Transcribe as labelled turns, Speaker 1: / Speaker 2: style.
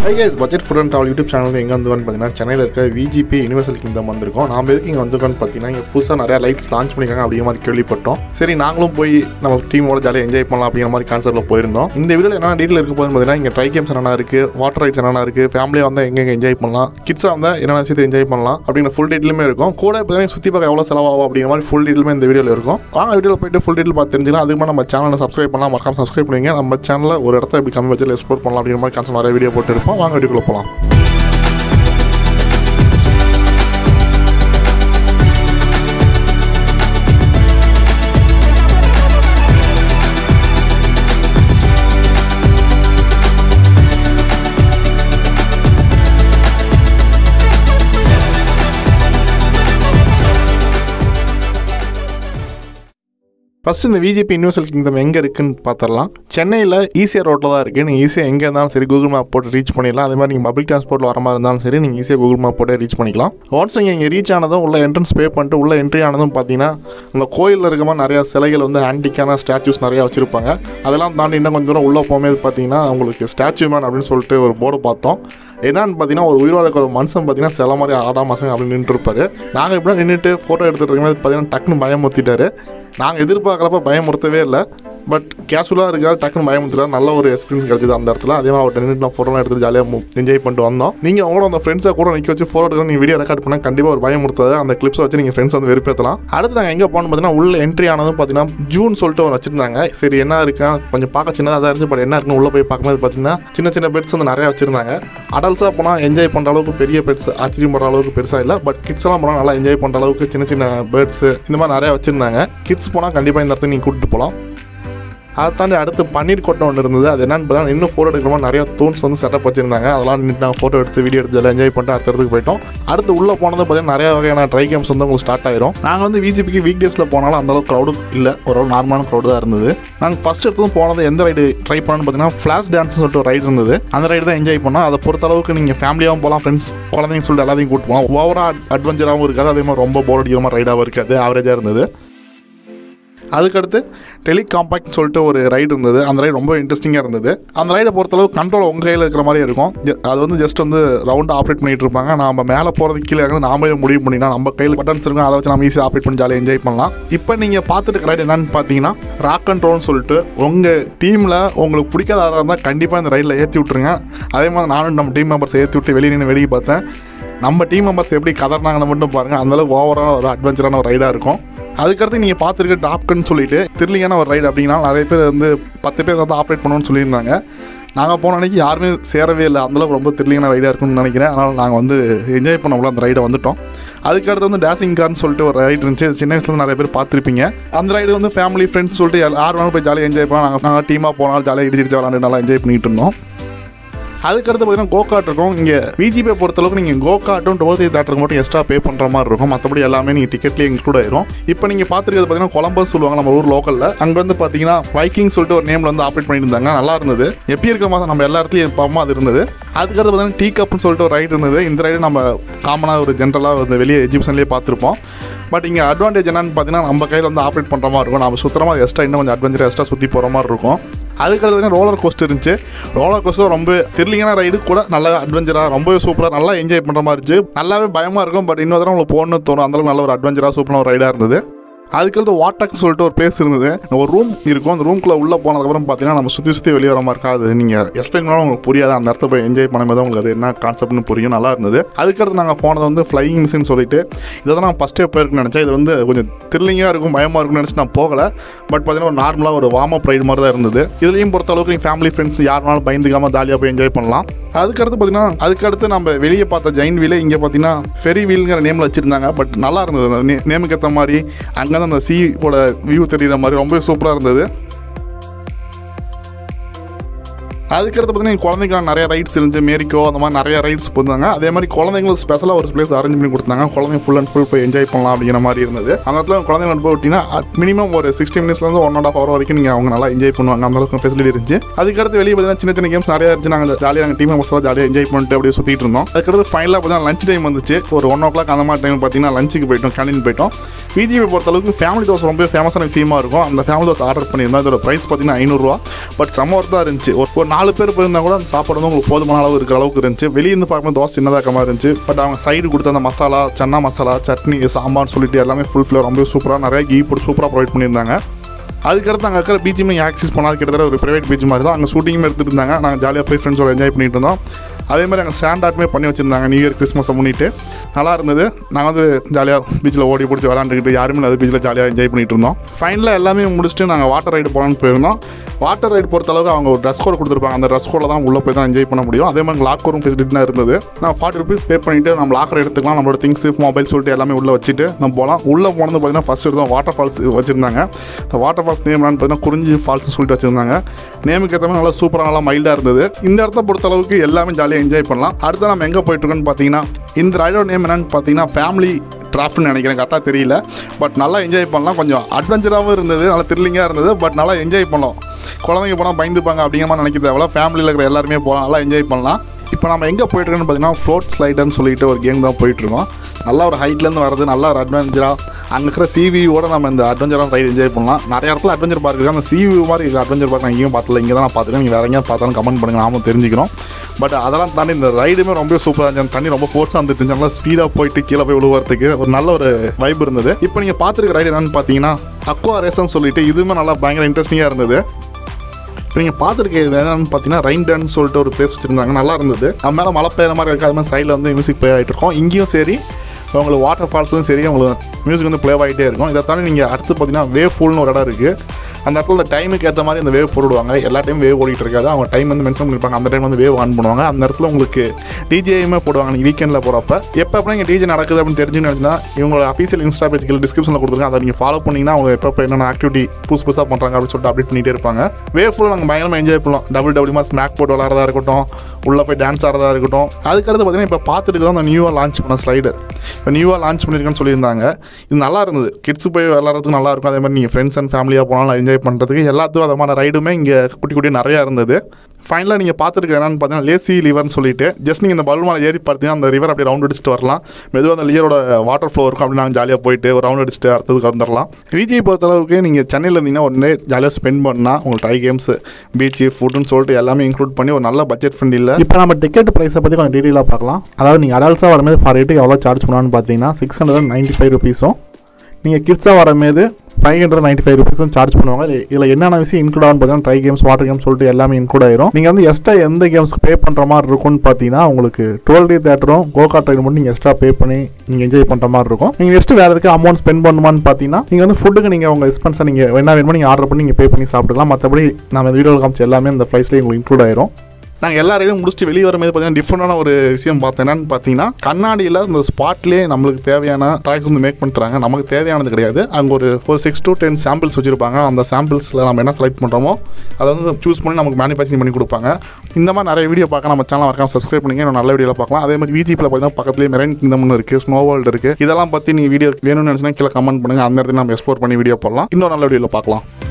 Speaker 1: high guys budget food and travel YouTube channel வந்து எங்கே வந்துருக்கோன்னு பார்த்தீங்கன்னா சென்னையில் இருக்க விஜிபி யூனிவர்சல் கிங்டம் வந்திருக்கோம் நாம எதுக்கு இங்கே வந்திருக்கோம்னு பார்த்தீங்கன்னா இங்கே புதுசாக நிறைய லைட்ஸ் லான்ச் பண்ணியிருக்காங்க அப்படிங்கிற மாதிரி கேள்விப்பட்டோம் சரி நாங்களும் போய் நம்ம டீமோட ஜாலியாக என்ஜாய் பண்ணலாம் அப்படிங்கிற மாதிரி கான்செப்ட்டில் போயிருந்தோம் இந்த வீடியோவில் என்ன டீட்டெயில் இருக்க போகுதுன்னு பார்த்தீங்கன்னா இங்கே ட்ரை கேம்ஸ் என்னென்ன இருக்குது வாட்டர் ரைட்ஸ் என்னென்ன இருக்குது ஃபேமிலியாக வந்தால் எங்கெங்கே என்ஜாய் பண்ணலாம் கிட்ஸாக வந்தால் என்னென்ன விஷயத்தை என்ஜாய் பண்ணலாம் அப்படிங்கிற ஃபுல் டீட்டெயிலுமே இருக்கும் கூட பார்த்தீங்கன்னா சுற்றி பார்க்க எவ்வளோ செலவாகும் அப்படிங்கிற மாதிரி ஃபுல் டீட்டெயிலுமே இந்த வீடியோவில் இருக்கும் வாங்க வீடியோவில் போயிட்டு ஃபுல் டீட்டெயில் பார்த்து தெரிஞ்சுக்கலாம் அதுக்கு முன்னாடி நம்ம சேனலை சப்ஸ்கிரைப் பண்ணலாம் மறக்காம சப்ஸ்கிரைப் பண்ணுவீங்க நம்ம சேனலில் ஒரு இடத்த எப்படி கம்மி பட்ஜெட்டில் எக்ஸ்ப்ளோர் பண்ணலாம் அப்படிங்கிற மாதிரி கான்செப்ட் நிறைய வீடியோ போட்டு இருப்போம் வாங்க வீடியோக்குள்ள போகலாம் ஃபஸ்ட் இந்த விஜிபி யூனிவர்சல் கிங்டம் எங்கே இருக்குன்னு பார்த்துடலாம் சென்னையில் ஈஸியாக ரோட்டில் தான் இருக்குது நீங்கள் ஈஸியாக எங்கே இருந்தாலும் சரி கூகுள் மேப் போட்டு ரீச் பண்ணிடலாம் அதே மாதிரி நீங்கள் பப்ளிக் டிரான்ஸ்போர்ட்டில் வர மாதிரி இருந்தாலும் சரி நீங்கள் ஈஸியாக கூகுள் மேப் போட்டு ரீச் பண்ணிக்கலாம் ஒன்ஸ் இங்கே இங்கே ரீச் ஆனதும் உள்ள என்ட்ரன்ஸ் பே பண்ணிட்டு உள்ள என்ட்ரி ஆனதும் பார்த்தீங்கன்னா அந்த கோயிலில் இருக்க மாதிரி நிறையா சிலைகள் வந்து ஆன்டிக்கான ஸ்டாச்சூஸ் நிறையா வச்சுருப்பாங்க அதெல்லாம் தாண்டி இன்னும் கொஞ்சம் தூரம் உள்ளே போகும்போது பார்த்தீங்கன்னா உங்களுக்கு ஸ்டாச்சு மேன் அப்படின்னு சொல்லிட்டு ஒரு போர்டு பார்த்தோம் என்னன்னு பார்த்தீங்கன்னா ஒரு உயிரோட இருக்கிற ஒரு மனுஷன் பார்த்தீங்கன்னா சில மாதிரி ஆடா மாசங்க அப்படின்னு நின்றுட்டு இருப்பாரு நாங்கள் இப்படி நின்றுட்டு ஃபோட்டோ எடுத்துகிட்டு இருக்கும்போது பார்த்தீங்கன்னா டக்குன்னு பயமுறுத்திட்டாரு நாங்கள் எதிர்பார்க்குறப்ப பயமுறுத்தவே இல்லை பட் கேஷுவலாக இருக்கா டக்குன்னு பயமுறுத்துறாரு நல்ல ஒரு எக்ஸ்பீரியன்ஸ் கிடைச்சது அந்த இடத்துல அதே மாதிரி அவர்கிட்ட நின்றுட்டு நான் ஃபோட்டோலாம் எடுத்துட்டு ஜாலியாக என்ஜாய் பண்ணிட்டு வந்தோம் நீங்கள் அவங்களோட அந்த ஃப்ரெண்ட்ஸை கூட நிற்க வச்சு ஃபோட்டோ எடுக்க நீங்கள் வீடியோ ரெக்கார்ட் பண்ணால் கண்டிப்பாக ஒரு பயமுறுத்தாது அந்த கிளிப்ஸை வச்சு நீங்கள் ஃப்ரெண்ட்ஸ் வந்து வெறுப்பேற்றலாம் அடுத்து நாங்கள் எங்கே போகணும் பார்த்தீங்கன்னா உள்ள என்ட்ரி ஆனதும் பார்த்தீங்கன்னா ஜூன் சொல்லிட்டு ஒரு வச்சிருந்தாங்க சரி என்ன இருக்கா கொஞ்சம் பார்க்க சின்னதாக தான் இருந்துச்சு பட் என்ன இருக்குன்னு உள்ளே போய் பார்க்கும்போது பார்த்தீங்கன்னா சின்ன சின்ன பெட்ஸ் வந்து நிறையா வச்சிருந்தாங்க அடல்ட்ஸாக போனால் என்ஜாய் பண்ணுற அளவுக்கு பெரிய பெட்ஸ் ஆச்சரியம் பண்ணுற அளவுக்கு பெருசாக இல்லை பட் கிட்ஸ் எல்லாம் போனால் நல்லா என்ஜாய் பண்ணுற அளவுக்கு சின்ன சின்ன பேர்ட்ஸ் இந்த மாதிரி நிறையா வச்சிருந்தாங்க கிட்ஸ் போனால் கண்டிப்பாக இந்த இடத்துக்கு நீங்கள் கூட்டிட்டு போகலாம் அதை தாண்டி அடுத்து பன்னீர் கொட்டை ஒன்று இருந்தது அது என்னன்னு பார்த்தா இன்னும் ஃபோட்டோ எடுக்கிற மாதிரி நிறைய தூண்ஸ் வந்து செட்டப் வச்சிருந்தாங்க அதெல்லாம் நின்று நாங்கள் ஃபோட்டோ எடுத்து வீடியோ எடுத்து எல்லாம் என்ஜாய் பண்ணிட்டு அடுத்த இடத்துக்கு போயிட்டோம் அடுத்து உள்ளே போனது பார்த்தீங்கன்னா நிறைய வகையான ட்ரை கேம்ஸ் வந்து உங்களுக்கு ஸ்டார்ட் ஆயிரும் நாங்கள் வந்து விஜிபிக்கு வீக் டேஸில் போனாலும் அந்தளவுக்கு க்ரௌடு இல்லை ஒரு நார்மலான க்ரௌடு தான் இருந்தது நாங்கள் ஃபஸ்ட் எடுத்ததும் போனது எந்த ரைடு ட்ரை பண்ணணும்னு பார்த்தீங்கன்னா ஃப்ளாஷ் டான்ஸ் சொல்லிட்டு ஒரு ரைடு இருந்தது அந்த ரைடு தான் என்ஜாய் பண்ணோம் அதை பொறுத்த அளவுக்கு நீங்கள் ஃபேமிலியாகவும் போகலாம் ஃப்ரெண்ட்ஸ் குழந்தைங்க சொல்லிட்டு எல்லாத்தையும் கூட்டு போகலாம் ஓவராக அட்வென்ச்சராகவும் இருக்காது அதே மாதிரி ரொம்ப போர் அடிக்கிற மாதிரி ரைடாகவும் இருக்காது ஆவரேஜாக இருந்தது அதுக்கடுத்து டெலிகாம்பாக்ட்னு சொல்லிட்டு ஒரு ரைடு இருந்தது அந்த ரைடு ரொம்ப இன்ட்ரெஸ்டிங்காக இருந்தது அந்த ரைடை பொறுத்தளவு கண்ட்ரோல் உங்கள் கையில் இருக்கிற மாதிரி இருக்கும் ஜ- அது வந்து ஜஸ்ட் வந்து ரவுண்டாக ஆப்ரேட் பண்ணிட்டு இருப்பாங்க நம்ம மேலே போகிறதுக்கு கீழே இருந்து நாமளே முடிவு பண்ணினா நம்ம கையில் பட்டன்ஸ் இருக்கும் அதை வச்சு நம்ம ஈஸியாக ஆப்ரேட் பண்ணி ஜாலியாக என்ஜாய் பண்ணலாம் இப்போ நீங்கள் பார்த்துட்டு இருக்க ரைடு என்னன்னு பார்த்தீங்கன்னா ராக் கண்ட்ரோல்னு சொல்லிட்டு உங்கள் டீமில் உங்களுக்கு பிடிக்காத ஆளாக இருந்தால் கண்டிப்பாக இந்த ரைடில் ஏற்றி விட்ருங்க அதே மாதிரி நானும் நம்ம டீம் மெம்பர்ஸ் ஏற்றி விட்டு வெளியே நின்று வேடிக்கை பார்த்தேன் நம்ம டீம் மெம்பர்ஸ் எப்படி கதறினாங்கன்னு மட்டும் பாருங்கள் அந்தளவுக்கு ஓவரான ஒரு அட்வென்ச்சரான ஒரு ரைடாக இருக்கும் அதுக்கடுத்து நீங்கள் பார்த்துருக்க டாப்கன்னு சொல்லிட்டு த்ரில்லிங்கான ஒரு ரைடு அப்படின்னா நிறைய பேர் வந்து பத்து பேர் வந்து ஆப்ரேட் பண்ணணும்னு சொல்லியிருந்தாங்க நாங்கள் போன அன்னைக்கு யாருமே சேரவே இல்லை அந்தளவுக்கு ரொம்ப த்ரில்லிங்கான ரைடாக இருக்கும்னு நினைக்கிறேன் அதனால் நாங்கள் வந்து என்ஜாய் பண்ண முடியல அந்த ரைடை வந்துட்டோம் அதுக்கடுத்து வந்து டேசிங் கார்னு சொல்லிட்டு ஒரு ரைடு இருந்துச்சு அது சின்ன வயசுல நிறைய பேர் பார்த்துருப்பீங்க அந்த ரைடு வந்து ஃபேமிலி ஃப்ரெண்ட்ஸ் சொல்லிட்டு யார் யார் வேணாலும் போய் ஜாலியாக என்ஜாய் பண்ணலாம் நாங்கள் நாங்கள் டீமாக போனால் ஜாலியாக இடிச்சிட்டு விளாண்டு நல்லா என்ஜாய் பண்ணிட்டு இருந்தோம் அதுக்கடுத்து பார்த்தீங்கன்னா கோகாட் இருக்கும் இங்கே விஜிபே பொறுத்தளவுக்கு நீங்கள் கோகாட்டும் டோல்தி தேட்டருக்கு மட்டும் எக்ஸ்ட்ரா பே பண்ணுற மாதிரி இருக்கும் மற்றபடி எல்லாமே நீங்கள் டிக்கெட்லேயே இன்க்ளூட் ஆயிரும் இப்போ நீங்கள் பார்த்துருக்கிறது பார்த்தீங்கன்னா கொலம்பஸ் சொல்லுவாங்க நம்ம ஊர் லோக்கலில் அங்கே வந்து பார்த்தீங்கன்னா வைக்கிங் சொல்லிட்டு ஒரு நேமில் வந்து ஆப்ரேட் பண்ணிட்டு இருந்தாங்க நல்லா இருந்தது எப்படி இருக்க மாதிரி நம்ம எல்லா இடத்துலையும் பார்ப்போம் அது இருந்தது அதுக்கடுத்து பார்த்தீங்கன்னா டீ கப்னு சொல்லிட்டு ஒரு ரைடு இருந்தது இந்த ரைடு நம்ம காமனாக ஒரு ஜென்ரலாக வந்து வெளியே எஜிபிஷன்லேயே பார்த்துருப்போம் பட் இங்கே அட்வான்டேஜ் என்னன்னு பார்த்தீங்கன்னா நம்ம கையில் வந்து ஆப்ரேட் பண்ணுற மாதிரி இருக்கும் நம்ம சுத்தமாக எக்ஸ்ட்ரா இன்னும் கொஞ்சம் அட்வென்ச்சர் எக்ஸ்ட்ரா சுற்றி போகிற மாதிரி இருக்கும் அதுக்கடுத்து ரோலர் கோஸ்ட் இருந்துச்சு ரோலர் கோஸ்டர் ரொம்ப த்ரில்லிங்கான ரைடு கூட நல்லா அட்வென்ச்சராக ரொம்பவே சூப்பராக நல்லா என்ஜாய் பண்ணுற மாதிரி இருந்துச்சு நல்லாவே பயமாக இருக்கும் பட் இன்னொரு தடவை உங்களுக்கு போகணும்னு தோணும் அந்தளவுக்கு நல்ல ஒரு அட்வென்ச்சராக சூப்பரான ஒரு ரைடாக இருந்தது அதுக்கடுத்து வாட்டக்ஸ் சொல்லிட்டு ஒரு பிளேஸ் இருந்தது ஒரு ரூம் இருக்கும் அந்த ரூம்குள்ளே உள்ளே போனதுக்கப்புறம் பார்த்தீங்கன்னா நம்ம சுற்றி சுற்றி வெளியே வர மாதிரி இருக்காது நீங்கள் எக்ஸ்பிளைன் பண்ணாலும் உங்களுக்கு புரியாது அந்த இடத்த போய் என்ஜாய் பண்ணும்போது உங்களுக்கு அது என்ன கான்செப்ட்னு புரியும் நல்லா இருந்தது அதுக்கடுத்து நாங்கள் போனது வந்து ஃப்ளையிங் மிஷின் சொல்லிட்டு இதை தான் நான் ஃபஸ்ட்டே போயிருக்குன்னு நினச்சேன் இது வந்து கொஞ்சம் த்ரில்லிங்காக இருக்கும் பயமாக இருக்கும்னு நினச்சி நான் போகலை பட் பார்த்தீங்கன்னா ஒரு நார்மலாக ஒரு வார்ம் அப் ரைடு மாதிரி தான் இருந்தது இதுலேயும் பொறுத்த அளவுக்கு நீங்கள் ஃபேமிலி ஃப்ரெண்ட்ஸ் யாருனாலும் பயந்துக்காமல் ஜாலியாக போய் என்ஜாய் பண்ணலாம் அதுக்கடுத்து பார்த்தீங்கன்னா அதுக்கடுத்து நம்ம வெளியே பார்த்த ஜெயின் வீலே இங்கே பார்த்தீங்கன்னா ஃபெரி வீல்ங்கிற நேமில் வச்சுருந்தாங்க பட் நல்லா இருந்தது அந்த நே- நேமுக்கு ஏற்ற மாதிரி அங்கேருந்து அந்த சீயோட வியூ தெரியுற மாதிரி ரொம்பவே சூப்பராக இருந்தது அதுக்கடுத்து பார்த்தீங்கன்னா குழந்தைங்களாம் நிறைய ரைட்ஸ் இருந்துச்சு மேரிக்கோ அந்த மாதிரி நிறைய ரைட்ஸ் போயிருந்தாங்க அதே மாதிரி குழந்தைங்களுக்கு ஸ்பெஷலாக ஒரு பிளேஸ் அரேஞ்ச் பண்ணி கொடுத்தாங்க குழந்தைங்க ஃபுல் அண்ட் ஃபுல் போய் என்ஜாய் பண்ணலாம் அப்படிங்கிற மாதிரி இருந்தது அந்த இடத்துல குழந்தைங்க போய் விட்டிங்கன்னா மினிமம் ஒரு சிக்ஸ்டி மினிட்ஸ்லேருந்து ஒன் அண்ட் ஆஃப் ஹவர் வரைக்கும் நீங்கள் அவங்க நல்லா என்ஜாய் பண்ணுவாங்க அந்த அளவுக்கு ஃபெசிலிட்டி இருந்துச்சு அதுக்கடுத்து வெளியே பார்த்தீங்கன்னா சின்ன சின்ன கேம்ஸ் நிறைய இருந்துச்சு நாங்கள் ஜாலியாக நாங்கள் டீம் மெம்பர்ஸ்லாம் ஜாலியாக என்ஜாய் பண்ணிட்டு அப்படியே சுற்றிட்டு இருந்தோம் அதுக்கடுத்து ஃபைனலாக பார்த்தீங்கன்னா லஞ்ச் டைம் வந்துச்சு ஒரு ஒன் ஓ கிளாக் அந்த மாதிரி டைம் பார்த்தீங்கன்னா லஞ்சுக்கு போயிட்டோம் கேண்டீன் போயிட்டோம் பிஜிபி பொறுத்தளவுக்கு ஃபேமிலி தோசை ரொம்ப ஃபேமஸான விஷயமா இருக்கும் அந்த ஃபேமிலி தோசை ஆர்டர் பண்ணியிருந்தோம் இதோட ப்ரைஸ் பார்த்தீங்கன்னா ஐநூறுரூவா பட் செம்ம ஒர்த்தாக இருந்துச்சு ஒரு ஒரு நாலு நாலு பேர் போயிருந்தா கூட அந்த சாப்பாடு வந்து உங்களுக்கு போதுமான அளவு இருக்கிற அளவுக்கு இருந்துச்சு வெளியே இருந்து பார்க்கும்போது தோசை சின்னதாக இருக்க மாதிரி இருந்துச்சு பட் அவங்க சைடு கொடுத்த அந்த மசாலா சன்னா மசாலா சட்னி சாம்பார்னு சொல்லிட்டு எல்லாமே ஃபுல் ஃப்ளேவர் ரொம்ப சூப்பராக நிறைய கீ போட்டு சூப்பராக ப்ரொவைட் பண்ணியிருந்தாங்க அதுக்கடுத்து அங்கே இருக்கிற பீச்சுமே ஆக்சஸ் பண்ணால் கிட்டத்தட்ட ஒரு ப்ரைவேட் பீச் மாதிரி தான் அங்கே ஷூட்டிங்கும் எடுத்துட்டு இருந்தாங்க நாங்கள் ஜாலியாக போய் ஃப்ரெண்ட்ஸோட என்ஜாய் பண்ணிட்டு இருந்தோம் அதே மாதிரி அங்கே ஸ்டாண்ட் ஆர்ட்டுமே பண்ணி வச்சுருந்தாங்க நியூ இயர் கிறிஸ்மஸை முன்னிட்டு நல்லா இருந்தது நாங்கள் வந்து ஜாலியாக பீச்சில் ஓடி பிடிச்சி விளாண்டுக்கிட்டு யாருமே அது பீச்சில் ஜாலியாக என்ஜாய் பண்ணிட்டு இருந்தோம் ஃபைனலாக எல்லாமே முடிச்சுட்டு நாங்கள் வாட்டர் ரைடு போகலான்னு போயிருந்தோம் வாட்டர் ரைடு பொறுத்த அளவுக்கு அவங்க ஒரு ட்ரெஸ் கோட் கொடுத்துருப்பாங்க அந்த ட்ரெஸ் கோடில் தான் உள்ளே போய் தான் என்ஜாய் பண்ண முடியும் அதே மாதிரி லாக் ரூம் ஃபெசிலிட்டி தான் இருந்தது நான் ஃபார்ட்டி ருபீஸ் பே பண்ணிவிட்டு நம்ம லாக்கர் எடுத்துக்கலாம் நம்மளோட திங்ஸ் மொபைல் சொல்லிட்டு எல்லாமே உள்ளே வச்சுட்டு நம்ம போகலாம் உள்ளே போனது பார்த்தீங்கன்னா ஃபஸ்ட் எடுத்தோம் வாட்டர் ஃபால்ஸ் வச்சுருந்தாங்க இந்த வாட்டர் ஃபால்ஸ் நேம் என்னன்னு பார்த்தீங்கன்னா குறிஞ்சி ஃபால்ஸ்னு சொல்லிட்டு வச்சுருந்தாங்க நேமுக்கு ஏற்ற மாதிரி நல்லா சூப்பராக நல்லா மைல்டாக இருந்தது இந்த இடத்த பொறுத்த அளவுக்கு எல்லாமே ஜாலியாக என்ஜாய் பண்ணலாம் அடுத்து நம்ம எங்கே போயிட்டுருக்கோன்னு பார்த்தீங்கன்னா இந்த ரைடோட நேம் என்னன்னு பார்த்தீங்கன்னா ஃபேமிலி டிராஃப்ட்னு நினைக்கிறேன் கரெக்டாக தெரியல பட் நல்லா என்ஜாய் பண்ணலாம் கொஞ்சம் அட்வென்ச்சராகவும் இருந்தது நல்லா த்ரில்லிங்காக இருந்தது பட் நல்லா என்ஜாய் பண்ணலாம் குழந்தைங்க போனால் பயந்துப்பாங்க அப்படிங்கிற மாதிரி நினைக்க தேவையில்ல ஃபேமிலியில் இருக்கிற எல்லாருமே போகலாம் நல்லா என்ஜாய் பண்ணலாம் இப்போ நம்ம எங்கே போயிட்டுருக்கோன்னு பார்த்தீங்கன்னா ஃப்ளோட் ஸ்லைடர்னு சொல்லிட்டு ஒரு கேம் தான் போயிட்டுருக்கோம் நல்லா ஒரு ஹைட்லேருந்து வரது நல்லா ஒரு அட்வென்ச்சராக அங்கே இருக்கிற சிவியோட நம்ம இந்த அட்வென்ச்சராக ரைடு என்ஜாய் பண்ணலாம் நிறைய இடத்துல அட்வென்ச்சர் பார்க் இருக்குது அந்த சிவி மாதிரி இருக்கிற அட்வென்ச்சர் பார்க் நான் எங்கேயும் பார்த்தல இங்கே தான் நான் பார்த்துருக்கேன் நீங்கள் வேறு எங்கேயும் பார்த்தாலும் கமெண்ட் பண்ணுங்கள் நாமும் தெரிஞ்சுக்கிறோம் பட் அதெல்லாம் தாண்டி இந்த ரைடுமே ரொம்ப சூப்பராக இருந்துச்சு அந்த தண்ணி ரொம்ப ஃபோர்ஸாக வந்துட்டு இருந்துச்சு நல்லா ஸ்பீடாக போயிட்டு கீழே போய் விழுவறதுக்கு ஒரு நல்ல ஒரு வைப் இருந்தது இப்போ நீங்கள் பார்த்துருக்க ரைடு என்னன்னு பார்த்தீங்கன்னா அக்வா ரேசன்னு சொல்லிட்டு இதுவுமே நல்லா பயங்கர இன்ட்ரெஸ்டிங்காக இருந்தது இப்போ நீங்கள் பார்த்துருக்க இது என்னன்னு பார்த்தீங்கன்னா ரைன் டன் சொல்லிட்டு ஒரு பிளேஸ் வச்சுருந்தாங்க நல்லா இருந்தது அது மேலே மழை பெய்யுற மாதிரி இருக்காது மாதிரி சைடில் வந்து மியூசிக் ப்ளே ஆகிட்டு இருக்கோம் இங்கேயும் சரி உங்களுக்கு வாட்டர் ஃபால்ஸ்லையும் சரி உங்களுக்கு மியூசிக் வந்து ப்ளே ஆகிட்டே இருக்கும் இதை தாண்டி நீங்கள் அடுத்து பார்த்தீங்கன்னா வேவ் ஃபூல்னு ஒரு இடம் இருக்குது அந்த இடத்துல இந்த டைமுக்கு ஏற்ற மாதிரி அந்த வேவ் போடுவாங்க எல்லா டைம் வேவ் ஓடிட்டு இருக்காது அவங்க டைம் வந்து மென்ஷன் பண்ணியிருப்பாங்க அந்த டைம் வந்து வேவ் ஆன் பண்ணுவாங்க அந்த இடத்துல உங்களுக்கு டிஜேயுமே போடுவாங்க நீங்கள் வீக்கெண்டில் போகிறப்ப எப்போ எப்போ நீங்கள் டிஜே நடக்குது அப்படின்னு தெரிஞ்சுன்னு நினச்சினா இவங்களோட அஃபீஷியல் இன்ஸ்டா பேஜ்கள் டிஸ்கிரிப்ஷனில் கொடுத்துருக்காங்க அதை நீங்கள் ஃபாலோ பண்ணிங்கன்னா அவங்க எப்போ எப்போ என்னென்ன ஆக்டிவிட்டி புதுசு புதுசாக பண்ணுறாங்க அப்படின்னு சொல்லிட்டு அப்டேட் பண்ணிகிட்டே இருப்பாங்க வேவ் ஃபுல்லாக நாங்கள் பயங்கரமாக என்ஜாய் பண்ணலாம் டபுள் டபுள் மாஸ் மேக் போட்டு விளாட்றதா இருக்கட்டும் உள்ளே போய் டான்ஸ் ஆடுறதா இருக்கட்டும் அதுக்கடுத்து பார்த்தீங்கன்னா இப்போ பார்த்துட்டு தான் அந்த நியூவாக லான்ச் பண்ண ஸ்லைடு இப்போ நியூவாக லான்ச் பண்ணியிருக்கேன்னு சொல்லியிருந்தாங்க இது நல்லா இருந்தது கிட்ஸ் போய் விளாட்றதுக்கு நல்லா இருக்கும் அதே மாதிரி நீங்கள் ஃப்ரெண்ட்ஸ் அண்ட் ஃபேமிலியாக போனாலும் என்ஜாய் பண்ணுறதுக்கு எல்லாத்துக்கும் விதமான ரைடுமே இங்கே குட்டி குட்டி நிறையா இருந்தது ஃபைனலாக நீங்கள் பார்த்துருக்க என்னன்னு பார்த்தீங்கன்னா லேசி லிவர்னு சொல்லிட்டு ஜஸ்ட் நீங்கள் இந்த பலூன் மேலே ஏறி பார்த்தீங்கன்னா அந்த ரிவர் அப்படியே ரவுண்ட் அடிச்சுட்டு வரலாம் மெதுவாக அந்த லியரோட வாட்டர் ஃப்ளோ இருக்கும் அப்படி நாங்கள் ஜாலியாக போயிட்டு ஒரு ரவுண்ட் அடிச்சுட்டு அடுத்ததுக்கு வந்துடலாம் விஜய் பொறுத்தளவுக்கு நீங்கள் சென்னையில் இருந்தீங்கன்னா உடனே ஜாலியாக ஸ்பெண்ட் பண்ணால் உங்களுக்கு டை கேம்ஸ் பீச்சு ஃபுட்டுன்னு சொல்லிட்டு எல்லாமே இன்க்ளூட் பண்ணி ஒரு நல்ல பட்ஜெட் ஃப்ரெண்ட்லியில் இப்போ நம்ம டிக்கெட் ப்ரைஸை பற்றி கொஞ்சம் டீட்டெயிலாக பார்க்கலாம் அதாவது நீங்கள் அடல்ட்ஸாக வரும்போது ஃபார் எயிட்டுக்கு எவ்வளோ சார்ஜ் பண்ணுவான்னு பார்த்தீங்கன்னா சிக்ஸ் ஹண்ட்ரட் நைன்ட்டி ஃபைவ் ருபீஸும் நீங்கள் கிட்ஸாக வரும்போது ஃபைவ் ஹண்ட்ரட் நைன்ட்டி ஃபைவ் ருபீஸும் சார்ஜ் பண்ணுவாங்க இது- இதில் என்னென்ன விஷயம் இன்க்ளூட் ஆகும் பார்த்தீங்கன்னா ட்ரை கேம்ஸ் வாட்டர் கேம்ஸ் சொல்லிட்டு எல்லாமே இன்க்ளூட் ஆயிரும் நீங்கள் வந்து எக்ஸ்ட்ரா எந்த கேம்ஸ்க்கு பே பண்ணுற மாதிரி இருக்கும்னு பார்த்தீங்கன்னா உங்களுக்கு டுவெல் டே தேட்டரும் கோகா ட்ரெயின் மட்டும் நீங்கள் எக்ஸ்ட்ரா பே பண்ணி நீங்கள் என்ஜாய் பண்ணுற மாதிரி இருக்கும் நீங்கள் நெக்ஸ்ட் வேறு எதுக்கு அமௌண்ட் ஸ்பெண்ட் பண்ணுமான்னு பார்த்தீங்கன்னா நீங்கள் வந்து ஃபுட்டுக்கு நீங்கள் உங்கள் எக்ஸ்பென்ஸை நீங்கள் என்ன வேணுமோ நீங்கள் ஆர்டர் பண்ணி நீங்கள் பே பண்ணி சாப்பிட்டுக்கலாம் மற்றபடி நம்ம இந்த வீடியோவில் காமிச்ச எல்லாமே இந்த ப்ரைஸ்லேயே உங்களுக்கு இன்க்ளூட் ஆயிரும் நாங்கள் எல்லா ரைடும் முடிச்சுட்டு வெளியே வரும்போது பார்த்தீங்கன்னா டிஃப்ரெண்டான ஒரு விஷயம் பார்த்தேன் என்னன்னு பார்த்தீங்கன்னா கண்ணாடியில் இந்த ஸ்பாட்லேயே நம்மளுக்கு தேவையான டாய்ஸ் வந்து மேக் பண்ணி தராங்க நமக்கு தேவையானது கிடையாது அங்கே ஒரு ஒரு சிக்ஸ் டு டென் சாம்பிள்ஸ் வச்சுருப்பாங்க அந்த சாம்பிள்ஸில் நம்ம என்ன செலக்ட் பண்ணுறோமோ அதை வந்து சூஸ் பண்ணி நமக்கு மேனுஃபேக்சரிங் பண்ணி கொடுப்பாங்க இந்த மாதிரி நிறைய வீடியோ பார்க்க நம்ம சேனல் மறக்காம சப்ஸ்கிரைப் பண்ணிங்க இன்னும் நல்ல வீடியோவில் பார்க்கலாம் அதே மாதிரி விஜிபியில் பார்த்தீங்கன்னா பக்கத்துலேயே மெரைன் கிங்டம்னு இருக்குது ஸ்னோ வேர்ல்டு இருக்குது இதெல்லாம் பற்றி நீங்கள் வீடியோ வேணும்னு நினச்சினா கீழே கமெண்ட் பண்ணுங்கள் அந்த இடத்துல நம்ம எக்ஸ்ப்ளோர் பண்ணி வீடியோ போடலாம் இன்னும் நல்ல வீடியோவில் பார்க்கலாம்